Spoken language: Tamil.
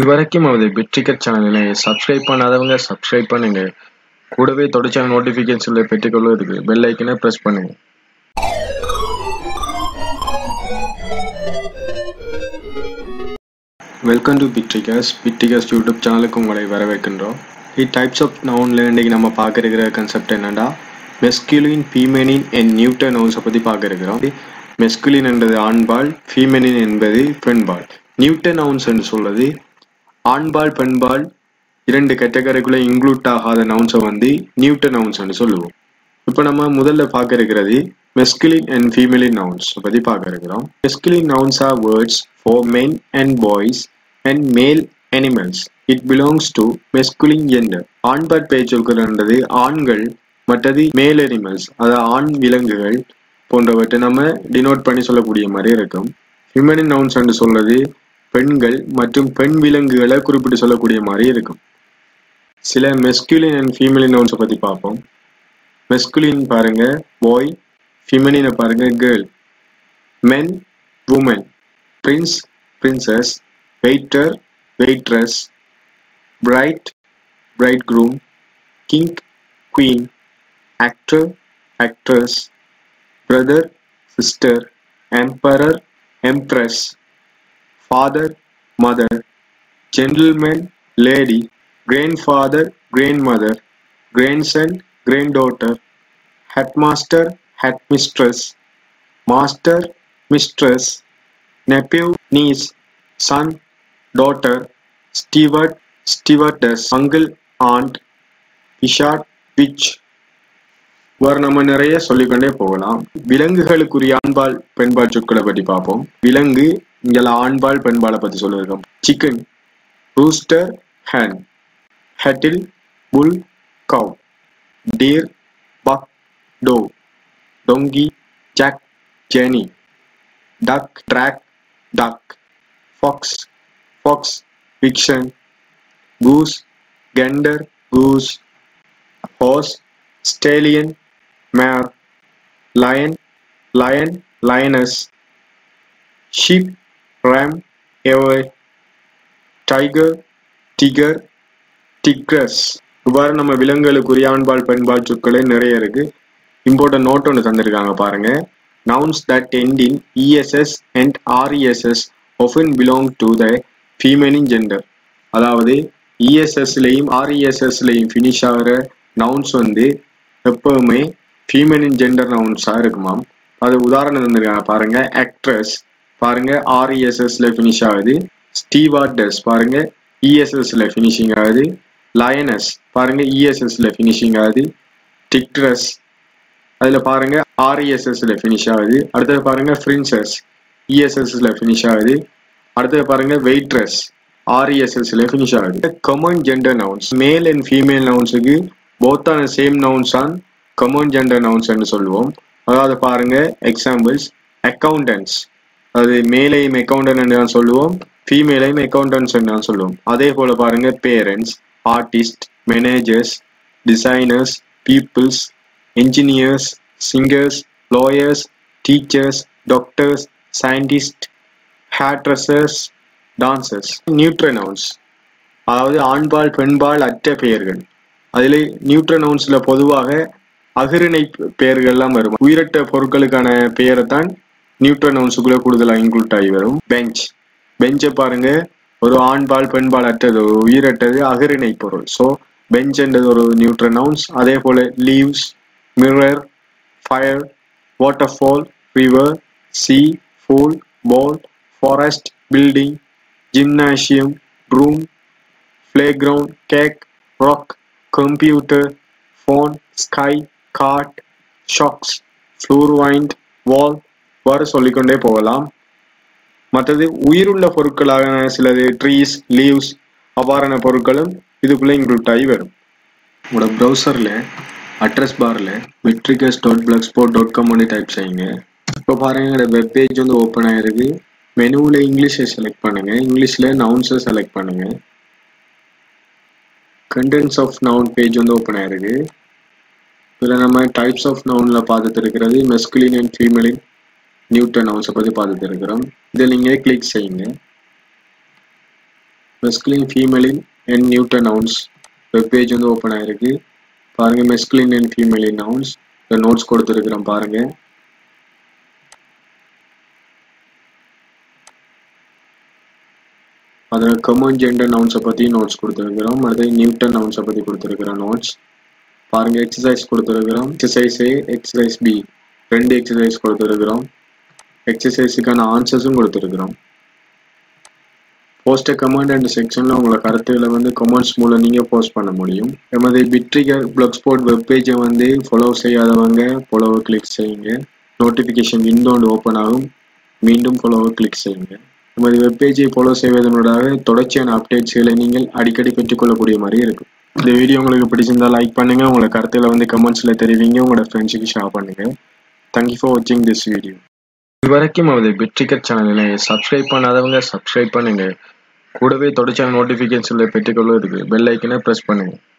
இதுவரைக்கும் நமது பிட்ரிக்கட் சேனலை சப்ஸ்கிரைப் பண்ணாதவங்க சப்ஸ்கிரைப் பண்ணுங்க கூடவே தொடர்ச்சியான நோட்டிஃபிகேஷன்களை பெற்றுக்கொள்வதற்கு பெல் ஐக்கனை ப்ரெஸ் பண்ணுங்க வெல்கம் டு பிட்ரிகஸ் பிட்ரிகஸ் யூடியூப் சேனலுக்கு உங்களை வரவேற்கின்றோம் இ டைப்ஸ் ஆஃப் நவுனில் இன்றைக்கி நம்ம பார்க்க இருக்கிற கன்செப்ட் என்னென்னா மெஸ்குலின் ஃபீமெனின் அண்ட் நியூட்டன் நவுன்ஸை பற்றி பார்க்க இருக்கிறோம் மெஸ்குலின் என்பது ஆண்பால் ஃபீமெனின் என்பது பெண்பால் நியூட்டன் நவுன்ஸ் என்று சொல்வது ஆண்பால் பெண்பால் இரண்டு கேட்டகரிக்குள்ளே இன்க்ளூட் ஆகாத நவுன்ஸை வந்து நியூட்டன் நவுன்ஸ்னு சொல்லுவோம் இப்போ நம்ம முதல்ல பார்க்க இருக்கிறது மெஸ்குலின் அண்ட் ஃபீமேலின் நவுன்ஸ் பற்றி பார்க்க இருக்கிறோம் masculine nouns are words for men and boys and male animals it belongs to masculine gender ஆண்பாட் பேச்சொற்கள்ன்றது ஆண்கள் மற்றது மேல் அனிமல்ஸ் அதாவது ஆண் விலங்குகள் போன்றவற்றை நம்ம டினோட் பண்ணி சொல்லக்கூடிய மாதிரி இருக்கும் ஹியூமனின் நவுன்ஸ் என்று சொல்றது பெண்கள் மற்றும் பெண் விலங்குகளை குறிப்பிட்டு சொல்லக்கூடிய மாதிரி இருக்கும் சில மெஸ்குலின் அண்ட் ஃபீமேலின் நவுன்ஸை பற்றி பார்ப்போம் மெஸ்குலின் பாருங்க பாய் ஃபீமனினை பாருங்க girl men women prince princess waiter waitress bride bridegroom king queen actor actress brother sister emperor empress father mother gentleman lady grandfather grandmother grandson granddaughter, headmaster, headmistress, master, mistress, nephew, niece, son, daughter, steward, stewardess, uncle, aunt, விஷாட் விச் வேறு நம்ம நிறைய சொல்லிக்கொண்டே போகலாம் விலங்குகளுக்குரிய ஆண்பால் பெண்பால் சொற்களை பற்றி பார்ப்போம் விலங்கு இங்கெல்லாம் ஆண்பால் பெண்பாலை பற்றி சொல்லியிருக்கோம் சிக்கன் ரூஸ்டர் ஹேன் ஹெட்டில் bull cow deer, buck, doe, donkey, jack, jenny, duck, track, duck, fox, fox, vixen, goose, gander, goose, horse, stallion, mare, lion, lion, lioness, sheep, ram, ewe, tiger, tiger, tigress இவ்வாறு நம்ம விலங்குகளுக்குரிய ஆண்பால் பெண்பால் சொற்களே நிறைய இருக்கு இம்பார்ட்டன்ட் நோட் ஒன்று தந்திருக்காங்க பாருங்க nouns that end in E S S and R E S S often belong to the feminine gender அதாவது இஎஸ்எஸ்லையும் ஆர்இஎஸ்எஸ்லையும் ஃபினிஷ் ஆகிற நவுன்ஸ் வந்து எப்பவுமே ஃபீமேனின் ஜெண்டர் நவுன்ஸாக இருக்குமாம் அது உதாரணம் தந்திருக்காங்க பாருங்க ஆக்ட்ரஸ் பாருங்க ஆர்இஎஸ்எஸ்ல ஃபினிஷ் ஆகுது ஸ்டீவார்டஸ் பாருங்க இஎஸ்எஸ்ல ஃபினிஷிங் ஆகுது லயனஸ் பாருங்க இஎஸ்எஸ்ல ஃபினிஷிங் ஆகுது டிக்ட்ரஸ் அதில் பாருங்க ஆர்இஎஸ்எஸ்ல ஃபினிஷ் ஆகுது அடுத்தது பாருங்க ஃப்ரின்சஸ் இஎஸ்எஸ்ல ஃபினிஷ் ஆகுது அடுத்தது பாருங்க வெயிட்ரஸ் ஆர்இஎஸ்எஸ்ல ஃபினிஷ் ஆகுது common gender nouns male and female நவுன்ஸுக்கு போத்தான சேம் நவுன்ஸ் ஆன் கமன் ஜெண்டர் நவுன்ஸ்ன்னு சொல்லுவோம் அதாவது பாருங்க எக்ஸாம்பிள்ஸ் அக்கௌண்டன்ஸ் அது மேலையும் அக்கௌண்டன்ட் தான் சொல்லுவோம் ஃபீமேலையும் அக்கௌண்டன்ஸ் தான் சொல்லுவோம் அதே போல பாருங்க parents artists, managers, designers, pupils, engineers, singers, lawyers, teachers, doctors, scientists, hairdressers, dancers. Neuter nouns அதாவது ஆண்பால் பெண்பால் அற்ற பெயர்கள் அதில் நியூட்ரனவுன்ஸில் பொதுவாக அகிரிணை பெயர்கள்லாம் வரும் உயிரட்ட பொருட்களுக்கான பெயரை தான் நியூட்ரனவுன்ஸுக்குள்ளே கூடுதலாக இன்க்ளூட் ஆகி வரும் பெஞ்ச் பெஞ்சை பாருங்க ஒரு ஆண்பால் பெண்பால் அற்றது ஒரு உயிரட்டது அகரிணை பொருள் ஸோ பெஞ்ச் என்றது ஒரு நியூட்ரன் நவுன்ஸ் அதே போல leaves mirror fire waterfall river sea pool ball forest building gymnasium room playground cake rock computer phone sky god socks floor wind wall வர சொல்லிக்கொண்டே போகலாம் மற்றது உயிருள்ள பொருட்களாக சிலது ட்ரீஸ் லீவ்ஸ் அவ்வாறான பொருட்களும் இதுக்குள்ளே இன்க்ளூட் ஆகி வரும் உங்களோட ப்ரௌசரில் அட்ரஸ் பாரில் மெட்ரிகஸ் dot blogspot dot com பண்ணி டைப் செய்யுங்க இப்போ பாருங்க எங்களோட வெப் பேஜ் வந்து ஓப்பன் ஆகிருக்கு மெனுவில் இங்கிலீஷை செலக்ட் பண்ணுங்க இங்கிலீஷில் நவுன்ஸை செலக்ட் பண்ணுங்க கண்டென்ட்ஸ் ஆஃப் நவுன் பேஜ் வந்து ஓப்பன் ஆகிருக்கு இதில் நம்ம டைப்ஸ் ஆஃப் நவுனில் பார்த்துட்டு இருக்கிறது மெஸ்குலின் அண்ட் ஃபீமேலின் நியூட்டன் நவுன்ஸை பற்றி பார்த்துட்டு இருக்கிறோம் இதை நீங்கள் கிளிக் செய்யுங்க masculine feminine and neuter nouns web page வந்து ஓப்பன் ஆயிருக்கு பாருங்க மெஸ்குலின் அண்ட் ஃபீமேலின் நவுன்ஸ் இந்த நோட்ஸ் கொடுத்துருக்குறோம் பாருங்க அதில் கமன் ஜெண்டர் நவுன்ஸை பற்றி நோட்ஸ் கொடுத்துருக்குறோம் அடுத்து நியூட்டன் நவுன்ஸை பற்றி கொடுத்துருக்குறோம் நோட்ஸ் பாருங்க எக்ஸசைஸ் கொடுத்துருக்குறோம் எக்ஸசைஸ் ஏ எக்ஸசைஸ் பி ரெண்டு எக்ஸசைஸ் கொடுத்துருக்குறோம் எக்ஸசைஸுக்கான ஆன்சர்ஸும் கொடுத்துருக்குறோம் போஸ்ட் கமெண்ட் அண்ட் செக்ஷனில் உங்களோட கருத்துக்களை வந்து கமெண்ட்ஸ் மூலம் நீங்கள் போஸ்ட் பண்ண முடியும் எமது பிட்ரிகர் பிளாக் ஸ்போர்ட் வெப் பேஜை வந்து ஃபாலோ செய்யாதவங்க ஃபாலோவை கிளிக் செய்யுங்க நோட்டிஃபிகேஷன் விண்டோ ஒன்று ஓப்பன் ஆகும் மீண்டும் ஃபாலோவை கிளிக் செய்யுங்க நமது வெப் பேஜை ஃபாலோ செய்வதனூடாக தொடர்ச்சியான அப்டேட்ஸ்களை நீங்கள் அடிக்கடி பெற்றுக்கொள்ளக்கூடிய மாதிரி இருக்கும் இந்த வீடியோ உங்களுக்கு பிடிச்சிருந்தா லைக் பண்ணுங்க உங்களோட கருத்துக்களை வந்து கமெண்ட்ஸில் தெரிவிங்க உங்களோட ஃப்ரெண்ட்ஸுக்கு ஷேர் பண்ணுங்க தேங்க்யூ ஃபார் வாட்சிங் திஸ் வீடியோ இது வரைக்கும் நமது பிட்ரிகர் சேனலை சப்ஸ்கிரைப் பண்ணாதவங்க சப்ஸ்கிரைப் பண்ணுங்க கூடவே தொடர்ச்சியான நோட்டிஃபிகேஷன்களை பெற்றுக்கொள்வதற்கு பெல் ஐக்கனை ப்ரெஸ் பண்ணுங்க